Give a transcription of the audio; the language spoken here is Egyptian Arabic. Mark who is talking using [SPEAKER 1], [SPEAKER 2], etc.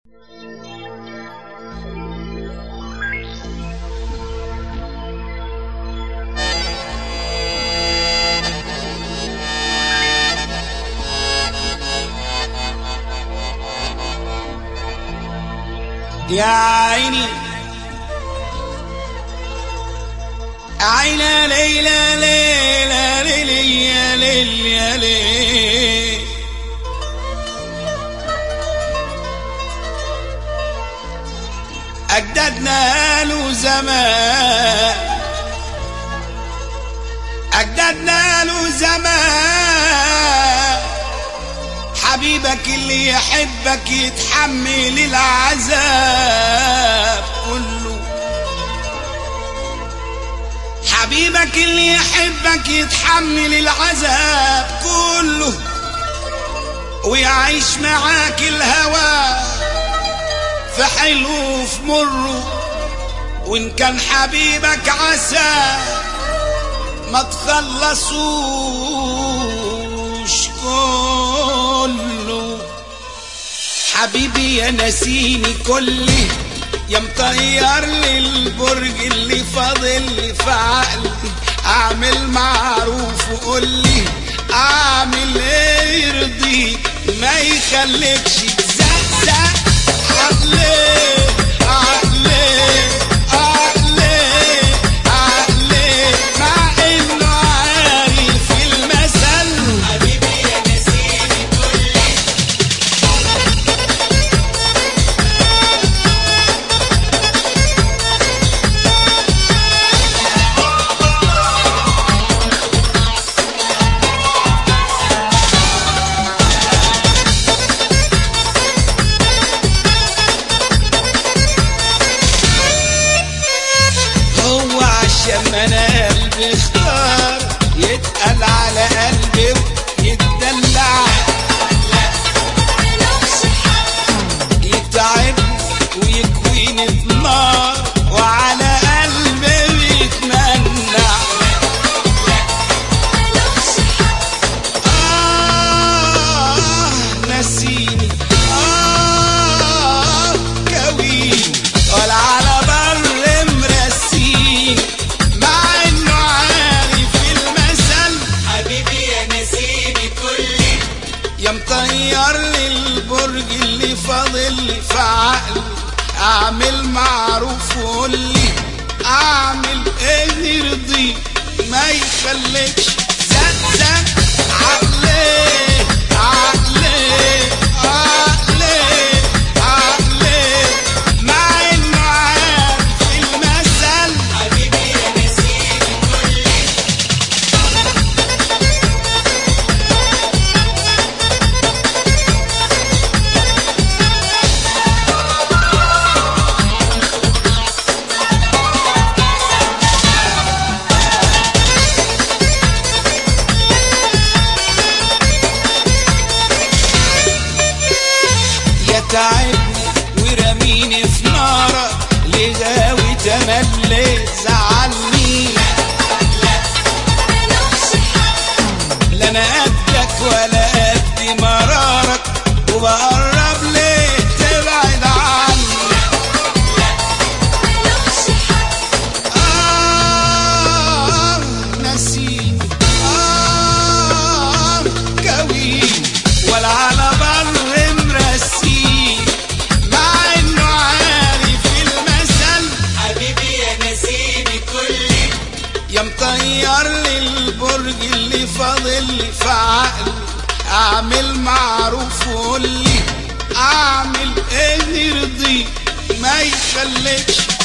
[SPEAKER 1] يا عيني عينا ليلى ليلى ليلى يا ليل يا ليل أجدادنا له زمان أجدادنا له زمان حبيبك اللي يحبك يتحمل العذاب كله حبيبك اللي يحبك يتحمل العذاب كله ويعيش معاك الهوى في حلو في مره وان كان حبيبك عسى ما تخلصوش كله حبيبي يا نسيني كلي يا مطير لي البرج اللي فاضل لي في عقلي اعمل معروف وقول لي اعمل ايه يرضيك ما يخليكش تزقزق عقلي عقلي عقلي عقلي مع انه عارف المثل
[SPEAKER 2] حبيبي يا نسيني كلي
[SPEAKER 1] هو عشان ما انا قلبي اختار يتقل على قلبي ويتدلع يتعبني ويكويني بنار وعلى قلبي بيتمنع آه نسيني آه كويني ولا على بر مرسيني مع انه عارف المثل
[SPEAKER 2] حبيبي يا نسيني كلي
[SPEAKER 1] يا مطير لي البرج اللي فاضل لي في عقلي اعمل معروف وقول لي اعمل ايه يرضيك ما يخليكش زق زق عقلي عقلي عقلي عقلي مع انه عارف المثل
[SPEAKER 2] حبيبي يا نسيني كلي
[SPEAKER 1] يتعبني ورميني في نارك لغاوي تملي زعلني لا انا قدك ولا قد مرارك وبقرب ليه تبعد عني آه نسيني آه كويني ولا على بر مرسيني مع انه عارف المثل
[SPEAKER 2] حبيبي يا نسيني كلي
[SPEAKER 1] يا مطير لي البرج اللي فاضل لي في عقلي اعمل معروف وقول لي اعمل ايه يرضيك ما يخليكش